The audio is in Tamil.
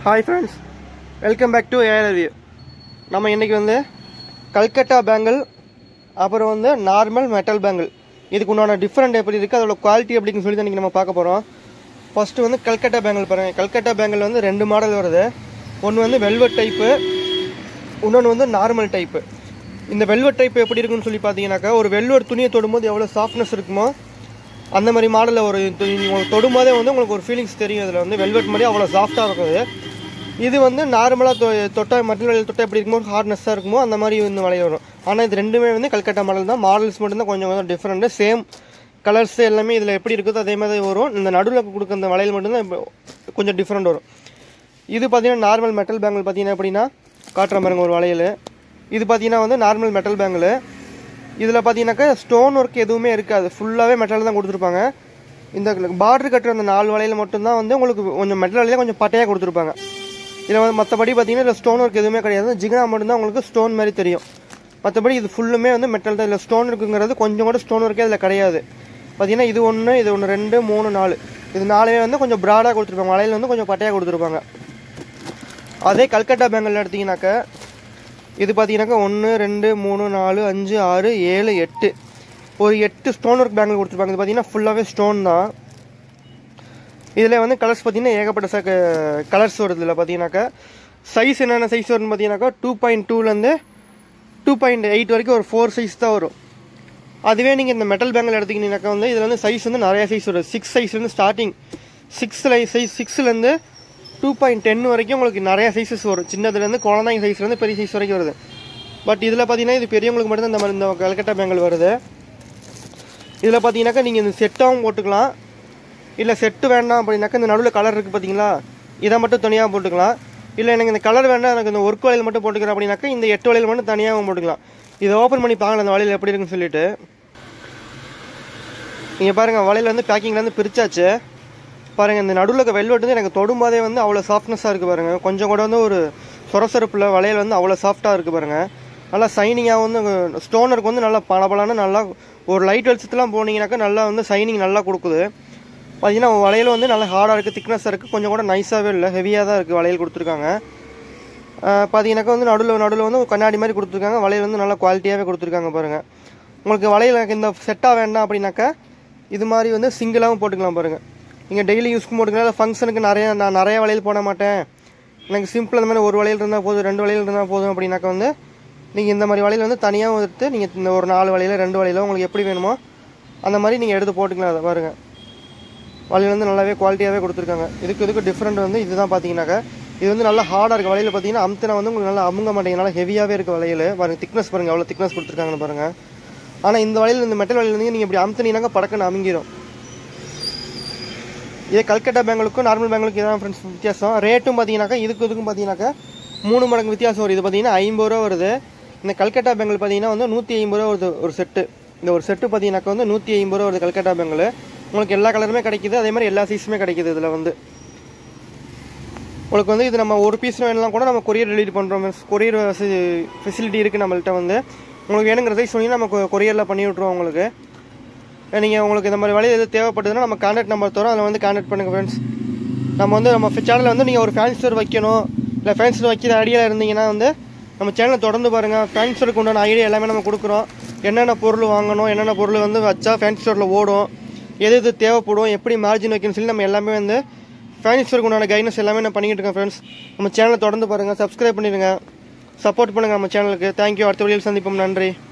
hi friends welcome back to AR review நம்ம இன்றைக்கி வந்து கல்கட்டா பேங்கிள் அப்புறம் வந்து நார்மல் மெட்டல் பேங்கிள் இதுக்கு உண்டான டிஃப்ரெண்ட் எப்படி இருக்குது அதோட குவாலிட்டி எப்படின்னு சொல்லி தான் இன்றைக்கி நம்ம பார்க்க போகிறோம் ஃபஸ்ட்டு வந்து கல்கட்டா பேங்கிள் பாருங்கள் கல்கட்டா பேங்கிள் வந்து ரெண்டு மாடல் வருது ஒன்று வந்து வெல்வெட் டைப்பு இன்னொன்று வந்து நார்மல் டைப்பு இந்த வெல்வெட் டைப் எப்படி இருக்குன்னு சொல்லி பார்த்தீங்கன்னாக்கா ஒரு வெல்வெட் துணியை தொடும்போது எவ்வளோ சாஃப்ட்னஸ் இருக்குமோ அந்த மாதிரி மாடலில் ஒரு து- உங்களுக்கு தொடும்போதே வந்து உங்களுக்கு ஒரு ஃபீலிங்ஸ் தெரியும் இதில் வந்து வெல்வெட் மாதிரி அவ்வளோ சாஃப்டாக இருக்குது இது வந்து நார்மலாக தொ தொட்டா மற்ற வளையல் தொட்டா எப்படி இருக்குமோ ஹார்ட்னஸ்ஸாக இருக்குமோ அந்த மாதிரி வந்து வளையல் வரும் ஆனால் இது ரெண்டுமே வந்து கல்கட்டா மாடல் தான் மாடல்ஸ் மட்டும்தான் கொஞ்சம் கொஞ்சம் டிஃப்ரெண்ட்டு சேம் கலர்ஸ் எல்லாமே இதில் எப்படி இருக்குதோ அதே மாதிரி வரும் இந்த நடுவில் கொடுக்க அந்த வளையல் மட்டும்தான் இப்போ கொஞ்சம் டிஃப்ரெண்ட் வரும் இது பார்த்தீங்கன்னா நார்மல் மெட்டல் பேங்கிள் பார்த்தீங்கன்னா எப்படின்னா காட்டுற பாருங்க ஒரு வளையல் இது பார்த்தீங்கன்னா வந்து நார்மல் மெட்டல் பேங்கிள் இதில் பார்த்தீங்கன்னாக்கா ஸ்டோன் ஒர்க் எதுவுமே இருக்காது ஃபுல்லாகவே மெட்டல் தான் கொடுத்துருப்பாங்க இந்த பார்டர் கட்டுற அந்த நாலு வளையல் மட்டும்தான் வந்து உங்களுக்கு கொஞ்சம் மெட்டல் வளையல கொஞ்சம் பட்டையாக கொடுத்துருப்பாங்க இதில் வந்து மற்றபடி பார்த்தீங்கன்னா இதில் ஸ்டோன் ஒர்க் எதுவுமே கிடையாது ஜிகினா மட்டும்தான் உங்களுக்கு ஸ்டோன் மாதிரி தெரியும் மற்றபடி இது ஃபுல்லுமே வந்து மெட்டல் தான் இதில் ஸ்டோன் இருக்குங்கிறது கொஞ்சம் கூட ஸ்டோன் ஒர்க்கே இதில் கிடையாது பார்த்தீங்கன்னா இது ஒன்று இது ஒன்று ரெண்டு மூணு நாலு இது நாலுமே வந்து கொஞ்சம் ப்ராடாக கொடுத்துருப்பாங்க வளையல் வந்து கொஞ்சம் பட்டையாக கொடுத்துருப்பாங்க அதே கல்கட்டா பேங்கில் எடுத்தீங்கன்னாக்க இது பார்த்தீங்கன்னாக்கா ஒன்று ரெண்டு மூணு நாலு அஞ்சு ஆறு ஏழு எட்டு ஒரு எட்டு ஸ்டோன் ஒர்க் பேங்கில் கொடுத்துருப்பாங்க இது பார்த்தீங்கன்னா ஃபுல்லாகவே ஸ்டோன் தான் இதில் வந்து கலர்ஸ் பார்த்தீங்கன்னா ஏகப்பட்ட ச கலர்ஸ் வருது இதில் பார்த்தீங்கன்னாக்கா சைஸ் என்னென்ன சைஸ் வரும்னு பார்த்தீங்கன்னாக்கா டூ பாயிண்ட் டூலேருந்து டூ பாயிண்ட் எயிட் வரைக்கும் ஒரு ஃபோர் சைஸ் தான் வரும் அதுவே நீங்கள் இந்த மெட்டல் பேங்கில் எடுத்துக்கிட்டீங்கன்னாக்கா வந்து இதில் வந்து சைஸ் வந்து நிறைய சைஸ் வரும் சிக்ஸ் சைஸ்லேருந்து ஸ்டார்டிங் சிக்ஸில் சைஸ் சிக்ஸ்லேருந்து டூ பாயிண்ட் டென் வரைக்கும் உங்களுக்கு நிறைய சைஸஸ் வரும் சின்னதுலேருந்து குழந்தைங்க சைஸ்லேருந்து பெரிய சைஸ் வரைக்கும் வருது பட் இதில் பார்த்தீங்கன்னா இது பெரியவங்களுக்கு மட்டும் இந்த மாதிரி இந்த கல்கட்டா பேங்கிள் வருது இதில் பார்த்தீங்கன்னாக்கா நீங்கள் இந்த செட்டாகவும் போட்டுக்கலாம் இல்லை செட்டு வேண்டாம் அப்படின்னாக்கா இந்த நடுவில் கலர் இருக்குது பார்த்தீங்களா இதை மட்டும் தனியாக போட்டுக்கலாம் இல்லை எனக்கு இந்த கலர் வேண்டாம் எனக்கு இந்த ஒர்க் வளையல் மட்டும் போட்டுக்கிறேன் அப்படின்னாக்கா இந்த எட்டு வளையல் மட்டும் தனியாகவும் போட்டுக்கலாம் இதை ஓப்பன் பண்ணி பாருங்கள் அந்த வளையல் எப்படி இருக்குன்னு சொல்லிட்டு நீங்கள் பாருங்கள் வளையல் வந்து பேக்கிங்லேருந்து பிரிச்சாச்சு பாருங்கள் இந்த நடுவில் இருக்க வெல்வெட் வந்து எனக்கு தொடும்போதே வந்து அவ்வளோ சாஃப்ட்னஸாக இருக்குது பாருங்கள் கொஞ்சம் கூட வந்து ஒரு சொரசொரப்பில் வளையல் வந்து அவ்வளோ சாஃப்டாக இருக்குது பாருங்கள் நல்லா சைனிங்காக வந்து ஸ்டோனருக்கு வந்து நல்லா பளபளன்னு நல்லா ஒரு லைட் வெளிச்சத்துலாம் போனீங்கன்னாக்கா நல்லா வந்து சைனிங் நல்லா கொடுக்குது பார்த்தீங்கன்னா வளையல் வந்து நல்லா ஹார்டாக இருக்குது திக்னஸாக இருக்குது கொஞ்சம் கூட நைஸாகவே இல்லை ஹெவியாக தான் இருக்குது வளையல் கொடுத்துருக்காங்க ஆஹ் பார்த்தீங்கன்னாக்கா வந்து நடுவில் நடுவில் வந்து ஒரு கண்ணாடி மாதிரி கொடுத்துருக்காங்க வளையல் வந்து நல்லா குவாலிட்டியாகவே கொடுத்துருக்காங்க பாருங்கள் உங்களுக்கு வளையல் எனக்கு இந்த செட்டாக வேண்டாம் அப்படின்னாக்கா இது மாதிரி வந்து சிங்கிளாகவும் போட்டுக்கலாம் பாருங்கள் நீங்கள் டெய்லி யூஸ்க்கு போட்டுக்கலாம் இல்லை ஃபங்க்ஷனுக்கு நிறைய நான் நிறைய வளையல் போட மாட்டேன் எனக்கு சிம்பிள் அந்த மாதிரி ஒரு வளையல் இருந்தால் போதும் ரெண்டு வளையல் இருந்தால் போதும் அப்படின்னாக்கா வந்து நீங்கள் இந்த மாதிரி வளையல் வந்து தனியாக எடுத்து நீங்கள் இந்த ஒரு நாலு வளையல ரெண்டு வளையல உங்களுக்கு எப்படி வேணுமோ அந்த மாதிரி நீங்கள் எடுத்து போட்டுக்கலாம் அதை பாருங்கள் வளையல் வந்து நல்லாவே குவாலிட்டியாகவே கொடுத்துருக்காங்க இதுக்கு இதுக்கு டிஃப்ரெண்ட் வந்து இதுதான் பார்த்தீங்கன்னாக்கா இது வந்து நல்லா ஹார்டாக இருக்குது வளையல் பார்த்தீங்கன்னா அமுத்தினா வந்து உங்களுக்கு நல்லா அமுங்க மாட்டேங்க நல்லா ஹெவியாகவே இருக்குது வளையல் பாருங்க திக்னஸ் பாருங்கள் எவ்வளோ திக்னஸ் கொடுத்துருக்காங்கன்னு பாருங்கள் ஆனால் இந்த வளையல் இந்த மெட்டல் வளையல் வந்து நீங்கள் இப்படி அமுத்துனீங்கன்னாக்கா படக்குன்னு அமுங்கிடும் இதே கல்கட்டா பேங்களுக்கும் நார்மல் பேங்களுக்கும் இதான் ஃப்ரெண்ட்ஸ் வித்தியாசம் ரேட்டும் பார்த்தீங்கன்னாக்கா இதுக்கு இதுக்கும் பார்த்தீங்கன்னாக்கா மூணு மடங்கு வித்தியாசம் வருது இது பார்த்தீங்கன்னா ஐம்பது ரூபா வருது இந்த கல்கட்டா பேங்கல் பார்த்தீங்கன்னா வந்து நூற்றி ஐம்பது ரூபா வருது ஒரு செட்டு இந்த ஒரு செட்டு பார்த்தீங்கன்னாக்கா வந்து நூற்றி ஐம்பது ரூபா வருது கல்கட்டா பேங்கல் உங்களுக்கு எல்லா கலருமே கிடைக்குது அதே மாதிரி எல்லா சைஸுமே கிடைக்குது இதில் வந்து உங்களுக்கு வந்து இது நம்ம ஒரு பீஸ் வேணும்லாம் கூட நம்ம கொரியர் டெலிவரி பண்ணுறோம் கொரியர் ஃபெசிலிட்டி இருக்குது நம்மள்ட்ட வந்து உங்களுக்கு வேணுங்கிற சைஸ் சொன்னீங்கன்னா நம்ம கொரியரில் பண்ணி விட்ருவோம் உங்களுக்கு நீங்கள் உங்களுக்கு இந்த மாதிரி வழியில் எது தேவைப்படுதுன்னா நம்ம கான்டாக்ட் நம்பர் தரோம் அதில் வந்து கான்டாக்ட் பண்ணுங்கள் ஃப்ரெண்ட்ஸ் நம்ம வந்து நம்ம சேனலில் வந்து நீங்கள் ஒரு ஃபேன் ஸ்டோர் வைக்கணும் இல்லை ஃபேன் ஸ்டோர் வைக்கிற ஐடியாவில் இருந்தீங்கன்னா வந்து நம்ம சேனலை தொடர்ந்து பாருங்கள் ஃபேன் ஸ்டோருக்கு உண்டான ஐடியா எல்லாமே நம்ம கொடுக்குறோம் என்னென்ன பொருள் வாங்கணும் என்னென்ன பொருள் வந்து வச்சா ஃபேன் ஸ்டோரில் ஓடும் எது எது தேவைப்படும் எப்படி மார்ஜின் வைக்கணும்னு சொல்லி நம்ம எல்லாமே வந்து ஃபேன் ஸ்டோருக்கு உண்டான கைட்னஸ் எல்லாமே நான் பண்ணிக்கிட்டு இருக்கேன் ஃப்ரெண்ட்ஸ் நம்ம சேனலை தொடர்ந்து பாருங்கள் சப்ஸ்கிரைப் பண்ணிடுங்க சப்போர்ட் பண்ணுங்கள் நம்ம சேனலுக்கு தேங்க்யூ அடுத்த வழியில் சந்திப்போம் நன்றி